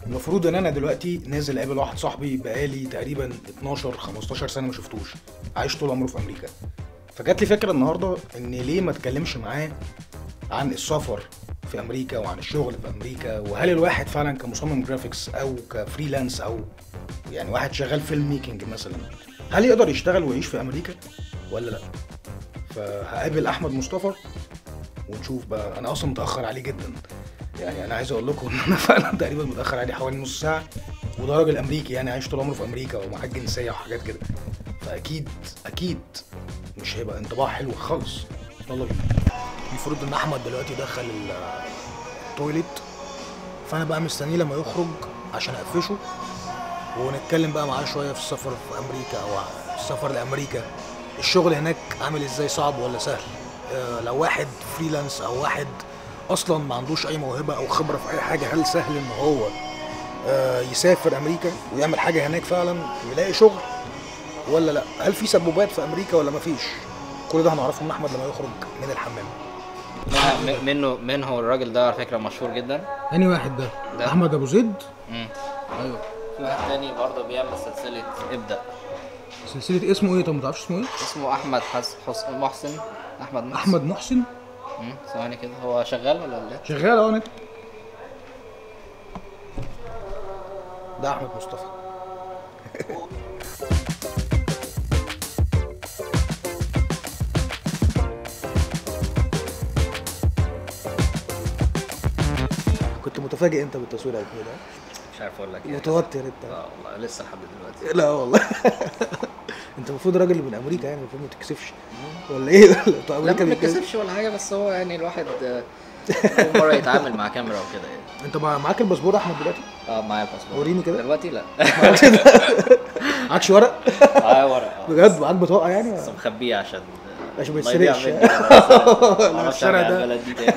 المفروض ان انا دلوقتي نازل اقابل واحد صاحبي بقالي تقريبا 12 15 سنه ما شفتوش عايش طول عمره في امريكا فجات لي فكره النهارده ان ليه ما اتكلمش معاه عن السفر في امريكا وعن الشغل في امريكا وهل الواحد فعلا كمصمم جرافيكس او كفريلانس او يعني واحد شغال فيلم ميكنج مثلا هل يقدر يشتغل ويعيش في امريكا ولا لا فهقابل احمد مصطفى ونشوف بقى انا اصلا متاخر عليه جدا يعني انا عايز اقول لكم ان انا فعلا تقريبا متاخر عليه حوالي نص ساعه وده راجل امريكي يعني عايش طول عمره في امريكا ومعاه الجنسيه وحاجات كده فاكيد اكيد مش هيبقى انطباع حلو خالص يلا بينا المفروض ان احمد دلوقتي دخل ال- التويليت فانا بقى مستنيه لما يخرج عشان اقفشه ونتكلم بقى معاه شويه في السفر في امريكا او السفر لامريكا الشغل هناك عامل ازاي صعب ولا سهل آه، لو واحد فريلانس او واحد اصلا ما عندوش اي موهبه او خبره في اي حاجه هل سهل ان هو آه، يسافر امريكا ويعمل حاجه هناك فعلا ويلاقي شغل ولا لا هل في سبوبات في امريكا ولا مفيش كل ده هنعرفه من احمد لما يخرج من الحمام منها- م- منه منه الراجل ده على فكره مشهور جدا اني واحد ده, ده. احمد ابو زيد مم. ايوه في واحد تاني برضه بيعمل سلسله ابدا سلسله اسمه ايه طب ما تعرفش اسمه ايه اسمه احمد حس... حس... محسن احمد محسن احمد محسن مم. ثواني كده هو شغال ولا لا شغال اهو نت ده احمد مصطفى كنت متفاجئ انت بالتصوير يا ابني ده مش عارف اقول لك ايه متوتر انت اه والله لسه لحد دلوقتي لا والله انت المفروض راجل من امريكا يعني المفروض ما تكسفش ولا ايه ولا بتوع لا امريكا ما بيتكسفوا؟ بيتكسفش ولا حاجه بس هو يعني الواحد آه، اول مره يتعامل مع كاميرا وكده يعني انت مع- معاك الباسبور احمد دلوقتي اه معايا الباسبور وريني كده. دلوقتي لا معكش ورق معايا ورق اه بجد معاك بطاقه يعني بس مخبيه عشان عشان ما الله يضيع يتسرقش. مني. أنا معرفش الشارع أرجع ده. البلد دي تاني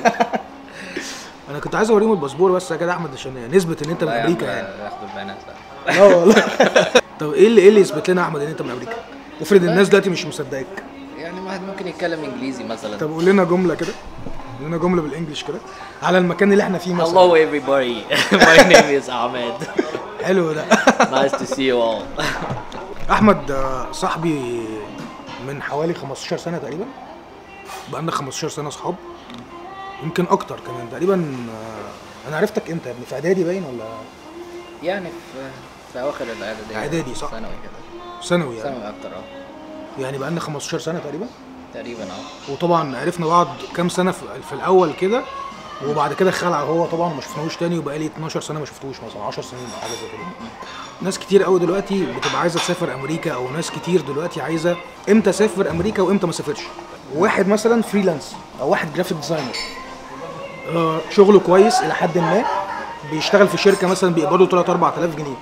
انا كنت عايز اوريهم الباسبور بس يا كده احمد عشان نثبت ان انت من لا يا عم، امريكا يعني ياخدوا البيانات لا لا والله طب ايه اللي ايه اللي يثبت لنا يا احمد ان انت من امريكا افرض الناس دلوقتي مش مصدقك يعني واحد ممكن يتكلم انجليزي مثلا طب قول لنا جمله كده قول لنا جمله بالانجلش كده على المكان اللي احنا فيه مثلا Hello everybody my name is Ahmed حلو ده nice to see you all احمد آه، صاحبي من حوالي 15 سنه تقريبا بقالنا 15 سنه اصحاب يمكن اكتر كمان تقريبا آه، انا عرفتك امتى يا ابني في اعدادي باين ولا يعني في في اواخر الاعداديه إعدادي، صح؟ ثانوي كده ثانوي يعني ثانوي اكتر اه يعني بقالنا 15 سنه تقريبا تقريبا اه وطبعا عرفنا بعض كام سنه في في الاول كده وبعد كده خلع هو طبعا ما شفناهوش تاني وبقالي 12 سنه ما شفتوش مثلا 10 سنين او حاجه زي كده ناس كتير قوي دلوقتي بتبقى عايزه تسافر امريكا او ناس كتير دلوقتي عايزه امتى اسافر امريكا وامتى ما اسافرش واحد مثلا فريلانس او واحد جرافيك ديزاينر آه شغله كويس الى حد ما بيشتغل في شركه مثلا بيقبضوا 3 4000 جنيه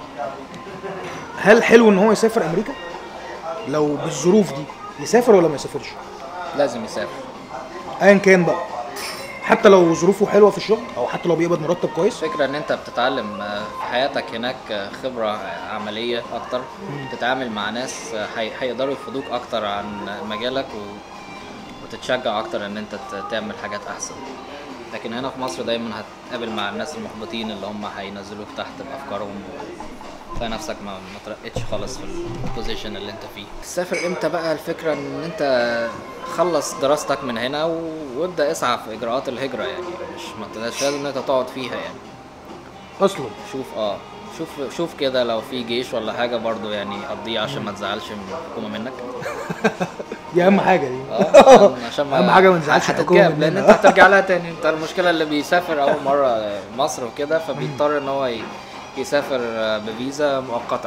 هل حلو ان هو يسافر امريكا لو بالظروف دي يسافر ولا ما يسافرش لازم يسافر ايا كان بقى حتى لو ظروفه حلوه في الشغل او حتى لو بيقبض مرتب كويس الفكرة ان انت بتتعلم آه، في حياتك هناك آه، خبرة عملية اكتر تتعامل مع ناس آه، هي- هيقدروا يفيدوك اكتر عن مجالك و... وتتشجع اكتر ان انت ت- تعمل حاجات احسن لكن هنا في مصر دايما هتقابل مع الناس المحبطين اللي هم هينزلوك تحت بافكارهم تلاقي نفسك ما ما ترقتش خالص في البوزيشن اللي انت فيه تسافر امتى بقى الفكرة ان انت خلص دراستك من هنا و... وابدا اسعى في اجراءات الهجرة يعني مش ما مش لازم ان انت تقعد فيها يعني اصلا شوف اه شوف شوف كده لو في جيش ولا حاجه برضو يعني قضيه عشان ما تزعلش من الحكومه منك دي اهم حاجه دي اه عشان ما أهم حاجة ما نزعلش الحكومة هتتجاب لان مننا. انت هترجع لها تاني انت المشكله اللي بيسافر اول مره مصر وكده فبيضطر ان هو ي- يسافر بفيزا مؤقته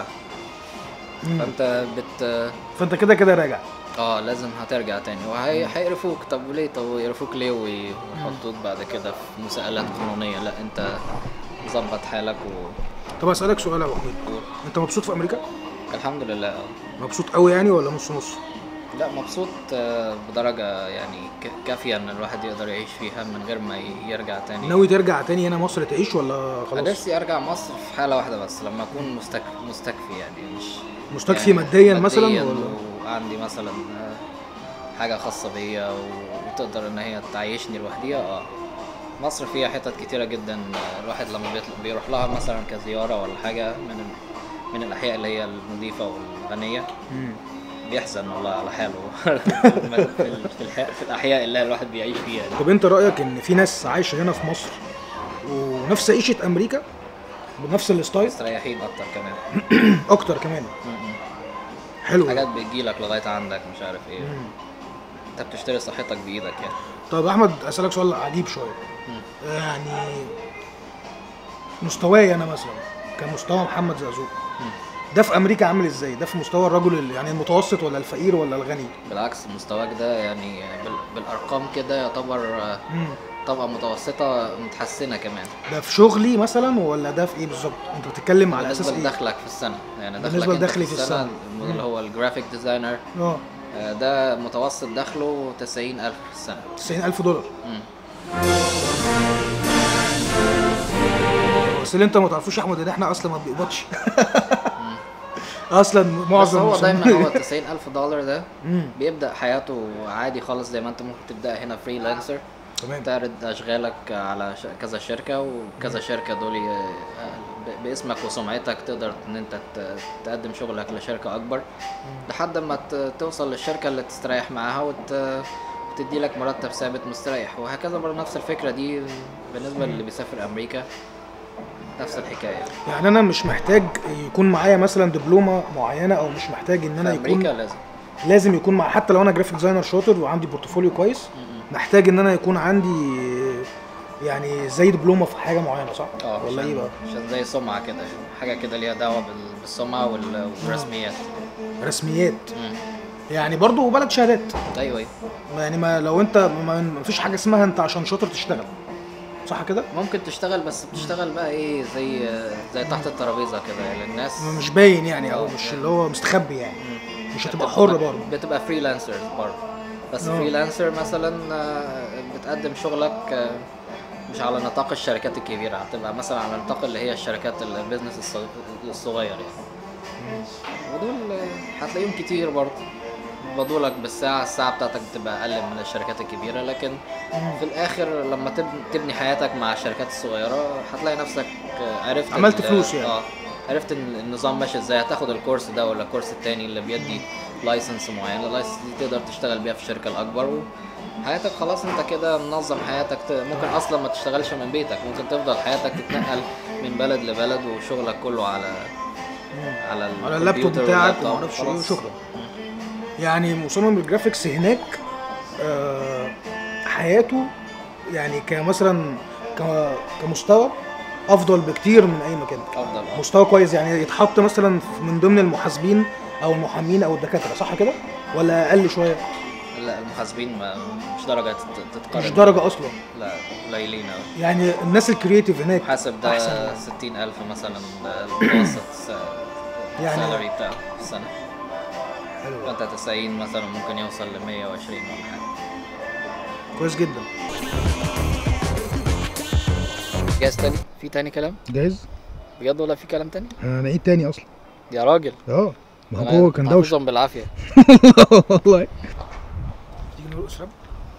فانت بت فانت كده كده راجع اه لازم هترجع تاني وهيقرفوك طب ليه طب يقرفوك ليه وي- ويحطوك بعد كده في مساءلات قانونيه لا انت ظبط حالك و... طب اسالك سؤال يا ابو حميد انت مبسوط في امريكا الحمد لله اه مبسوط قوي يعني ولا نص نص لا مبسوط آه، بدرجة يعني ك- كافية إن الواحد يقدر يعيش فيها من غير ما ي- يرجع تاني ناوي ترجع تاني هنا مصر تعيش ولا خلاص نفسي أرجع مصر في حالة واحدة بس لما أكون مستك... مستكفي يعني مش مستكفي مادياً مثلاً مادياً ولا؟ وعندي مثلا آه، حاجة خاصة بيا و- وتقدر إن هي تعيشني لوحديها اه مصر فيها حتت كتيرة جدا الواحد لما بيطل- بيروح لها مثلا كزيارة ولا حاجة من من الأحياء اللي هي النظيفة والغنية بيحزن والله على حاله في, ال- في, الح- في الأحياء اللي الواحد بيعيش فيها دي. طب انت رايك ان في ناس عايشه هنا في مصر ونفس عيشه امريكا بنفس الستايل مستريحين أكتر كمان اكتر كمان حلو حاجات بتجيلك لغاية عندك مش عارف ايه انت بتشتري صحتك بإيدك يعني طب احمد اسالك سؤال عجيب شويه يعني مستواي انا مثلا كمستوى محمد زقزوق ده في امريكا عامل ازاي ده في مستوى الرجل ال- يعني المتوسط ولا الفقير ولا الغني بالعكس مستواك ده يعني بال- بالأرقام كده يعتبر آه، مم. طبقة متوسطة متحسنة كمان ده في شغلي مثلا ولا ده في ايه بالظبط انت بتتكلم على اساس بالنسبة ايه لدخلك في السنة يعني بالنسبة دخلك انت لدخلي في السنة. اللي هو الجرافيك ديزاينر اه آه، ده متوسط دخله 90000 في السنة 90000 دولار مم. بس اللي انت ما تعرفوش يا احمد ان احنا اصلا ما بيقبضش اصلا بس معظم هو المصممين- دايما هو 90000 دولار ده مم. بيبدأ حياته عادي خالص زي ما انت ممكن تبدأ هنا فريلانسر تمام تعرض اشغالك على ش- كذا شركه وكذا شركه دول ي- ب- باسمك وسمعتك تقدر ان انت ت- تقدم شغلك لشركه اكبر لحد ما ت- توصل للشركه اللي تستريح معاها وت وتدي لك مرتب ثابت مستريح وهكذا برضه نفس الفكره دي بالنسبه للي بيسافر امريكا نفس الحكايه يعني انا مش محتاج يكون معايا مثلا دبلومه معينه او مش محتاج ان انا في يكون امريكا لازم لازم يكون مع حتى لو انا جرافيك ديزاينر شاطر وعندي بورتفوليو كويس محتاج ان انا يكون عندي يعني زي دبلومه في حاجه معينه صح اه ولا عشان- ايه بقى عشان زي سمعه كده حاجه كده ليها دعوه بال- بالسمعه وال- والرسميات رسميات مم. يعني برضو بلد شهادات ايوه ايوه يعني ما لو انت ما ما فيش حاجه اسمها انت عشان شاطر تشتغل صح كده ممكن تشتغل بس بتشتغل بقى ايه زي زي تحت الترابيزه كده يعني الناس مش باين يعني او آه. مش اللي هو مستخبي يعني مش هتبقى بتبقى- حر برضه بتبقى فريلانسر برضه بس آه. فريلانسر مثلا آه، بتقدم شغلك آه، مش على نطاق الشركات الكبيره هتبقى مثلا على نطاق اللي هي الشركات البيزنس الص- الصغير يعني ودول آه، هتلاقيهم كتير برضه بدولك بالساعة الساعة بتاعتك بتبقى أقل من الشركات الكبيرة لكن في الآخر لما تب- تبني حياتك مع الشركات الصغيرة هتلاقي نفسك آه، عرفت عملت ال- فلوس يعني. اه عرفت ان النظام ماشي ازاي هتاخد الكورس ده ولا الكورس التاني اللي بيدي لايسنس معين اللايسنس دي تقدر تشتغل بيها في الشركة الأكبر وحياتك خلاص انت كده منظم حياتك ت- ممكن اصلا ما تشتغلش من بيتك ممكن تفضل حياتك تتنقل من بلد لبلد وشغلك كله على على على اللابتوب الكمبيوتر بتاعك واللابتوب. ومعرفش ايه خلاص. وشكرا يعني مصمم الجرافيكس هناك آه، حياته يعني كمثلا ك- كمستوى افضل بكتير من اي مكان افضل اه مستوى كويس يعني يتحط مثلا من ضمن المحاسبين او المحامين او الدكاتره صح كده ولا اقل شويه لا المحاسبين ما مش درجة تت- تتقارن مش درجه اصلا لا قليلين أوي يعني الناس الكرييتيف هناك حاسب ده أحسن. ستين ألف مثلا ده المتوسط يعني- السالري بتاعه في السنة حلو. فأنت 90 مثلا ممكن يوصل ل 120 ولا حاجة كويس جدا جاهز تاني؟ في تاني كلام؟ جاهز بجد ولا في كلام تاني؟ هنعيد تاني اصلا يا راجل اه ما أنا هو جوه كان دوشه حافظهم بالعافية والله تيجي نرقص راب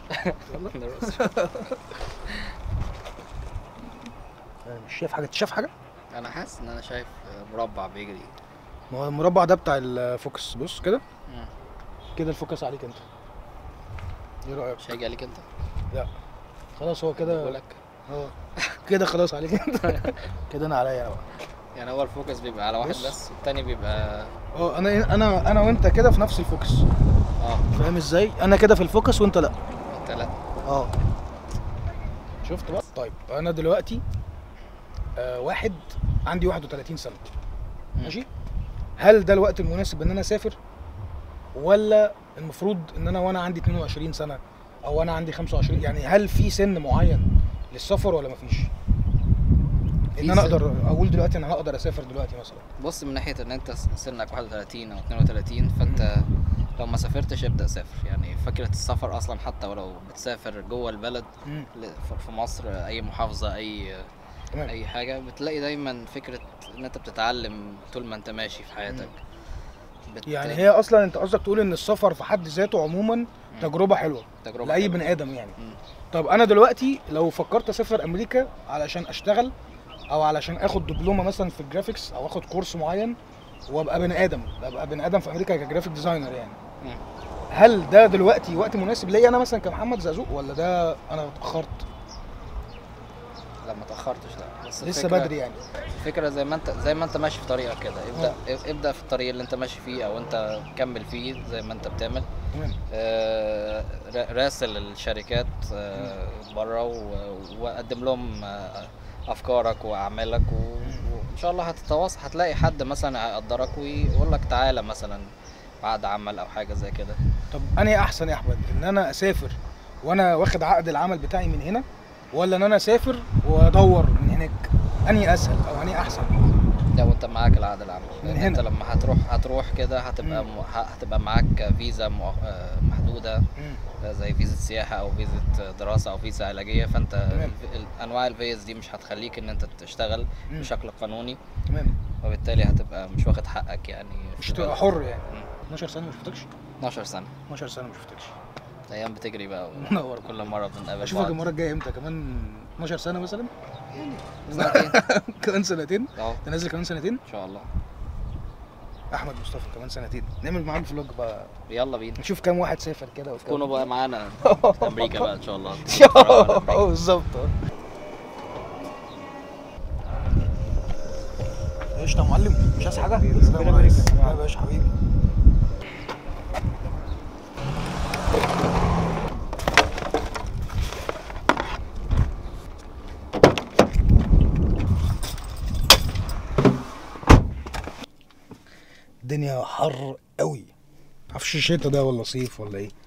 أنا مش شايف حاجه انت شايف حاجه أنا حاسس إن أنا شايف مربع بيجري ما هو المربع ده بتاع الفوكس بص كده مم. كده الفوكس عليك انت ايه رايك مش هيجي عليك أنت؟ لا خلاص هو كده بقولك اه كده خلاص عليك انت كده انا عليا بقى يعني هو الفوكس بيبقى على واحد بص. بس والتاني بيبقى اه انا انا انا وانت كده في نفس الفوكس اه فاهم ازاي انا كده في الفوكس وانت لا انت لا اه شفت بقى طيب انا دلوقتي آه واحد عندي 31 سنه مم. ماشي هل ده الوقت المناسب ان انا اسافر ولا المفروض ان انا وانا عندي 22 سنه او انا عندي 25 يعني هل في سن معين للسفر ولا مفيش ان في انا سن. اقدر اقول دلوقتي انا هقدر اسافر دلوقتي مثلا بص من ناحيه ان انت سنك 31 او 32 فانت لو ما سافرتش ابدا سافر يعني فكره السفر اصلا حتى ولو بتسافر جوه البلد مم. ل- ف- في مصر اي محافظه اي تمام اي حاجه بتلاقي دايما فكره ان انت بتتعلم طول ما انت ماشي في حياتك بت... يعني هي اصلا انت قصدك تقول ان السفر في حد ذاته عموما تجربه حلوه تجربه لاي حلوة. بني ادم يعني مم. طب انا دلوقتي لو فكرت اسافر امريكا علشان اشتغل او علشان اخد دبلومه مثلا في الجرافيكس او اخد كورس معين وابقى بني ادم ابقى بني ادم في امريكا كجرافيك ديزاينر يعني مم. هل ده دلوقتي وقت مناسب ليا انا مثلا كمحمد زقزوق ولا ده انا اتاخرت لا ما تاخرتش لا بس لسه الفكرة- بدري يعني الفكره زي ما انت زي ما انت ماشي في طريقك كده ابدا ابدا في الطريق اللي انت ماشي فيه او انت كمل فيه زي ما انت بتعمل تمام آه، را- راسل الشركات آه، بره و- وقدم لهم آه، افكارك واعمالك و- وان شاء الله هتتواصل هتلاقي حد مثلا هيقدرك ويقول لك تعالى مثلا بعد عمل او حاجه زي كده طب انهي احسن يا احمد ان انا اسافر وانا واخد عقد العمل بتاعي من هنا ولا ان انا اسافر وادور من هناك انهي اسهل او انهي احسن لو انت معاك العقد العمل من لان هنا. انت لما هتروح هتروح كده هتبقى مم. م... ه- هتبقى معاك فيزا مؤ- آه، محدوده مم. زي فيزا سياحة أو فيزا دراسة أو فيزا علاجية فأنت تمام. الف- ال- أنواع الفيز دي مش هتخليك إن أنت تشتغل مم. بشكل قانوني تمام وبالتالي هتبقى مش واخد حقك يعني مش في تبقى البلد. حر يعني مم. 12 سنه ما شفتكش 12 سنة 12 سنه ما شفتكش الأيام بتجري بقى منور. كل مرة بنقابل اشوفك بعض المره الجايه امتى كمان 12 سنه مثلا سنتين كمان سنتين أهو انت نازل كمان سنتين إن شاء الله احمد مصطفى كمان سنتين نعمل معاك فلوج بقى يلا بينا نشوف كام واحد سافر كده وكام- تكونوا بقى معانا في أمريكا بقى إن شاء الله اه بالظبط قشطة يا معلم مش عايز حاجة؟ السلام عليكم يا باشا حبيبي الدنيا حر قوي معرفش شتا ده ولا صيف ولا ايه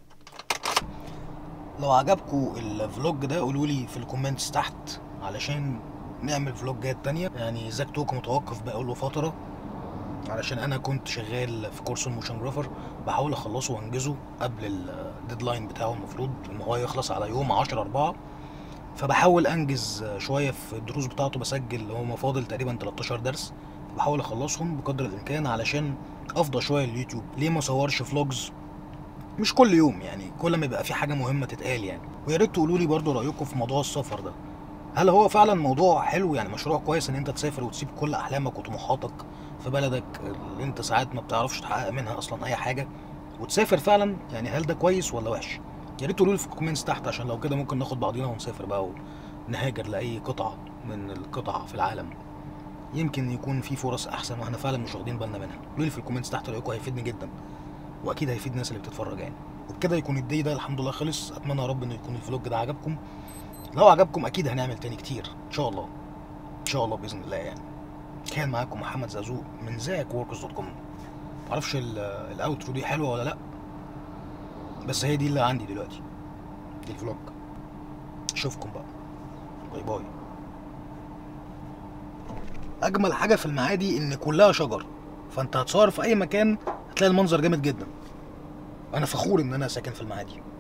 لو عجبكم الفلوج ده قولوا لي في الكومنتس تحت علشان نعمل فلوجات تانية يعني زاك توك متوقف بقاله فترة علشان انا كنت شغال في كورس الموشن جرافر بحاول اخلصه وانجزه قبل الديدلاين بتاعه المفروض ان هو يخلص على يوم 10 4 فبحاول انجز شويه في الدروس بتاعته بسجل هو فاضل تقريبا 13 درس بحاول اخلصهم بقدر الامكان علشان افضى شويه اليوتيوب ليه ما اصورش فلوجز مش كل يوم يعني كل ما يبقى في حاجه مهمه تتقال يعني ويا ريت تقولوا لي برضو رايكم في موضوع السفر ده هل هو فعلا موضوع حلو يعني مشروع كويس ان انت تسافر وتسيب كل احلامك وطموحاتك في بلدك اللي انت ساعات ما بتعرفش تحقق منها اصلا اي حاجه وتسافر فعلا يعني هل ده كويس ولا وحش يا ريت تقولوا لي في الكومنتس تحت عشان لو كده ممكن ناخد بعضينا ونسافر بقى ونهاجر لاي قطعه من القطع في العالم يمكن يكون في فرص احسن واحنا فعلا مش واخدين بالنا منها قولوا لي في الكومنتس تحت رايكم هيفيدني جدا واكيد هيفيد الناس اللي بتتفرج يعني وبكده يكون الدي ده الحمد لله خلص اتمنى يا رب ان يكون الفلوج ده عجبكم لو عجبكم اكيد هنعمل تاني كتير ان شاء الله ان شاء الله باذن الله يعني كان معاكم محمد زازو من زاك وركس دوت كوم معرفش ال- الاوترو دي حلوه ولا لا بس هي دي اللي عندي دلوقتي دي الفلوج اشوفكم بقى باي باي اجمل حاجه في المعادي ان كلها شجر فانت هتصور في اي مكان هتلاقي المنظر جامد جدا انا فخور ان انا ساكن في المعادي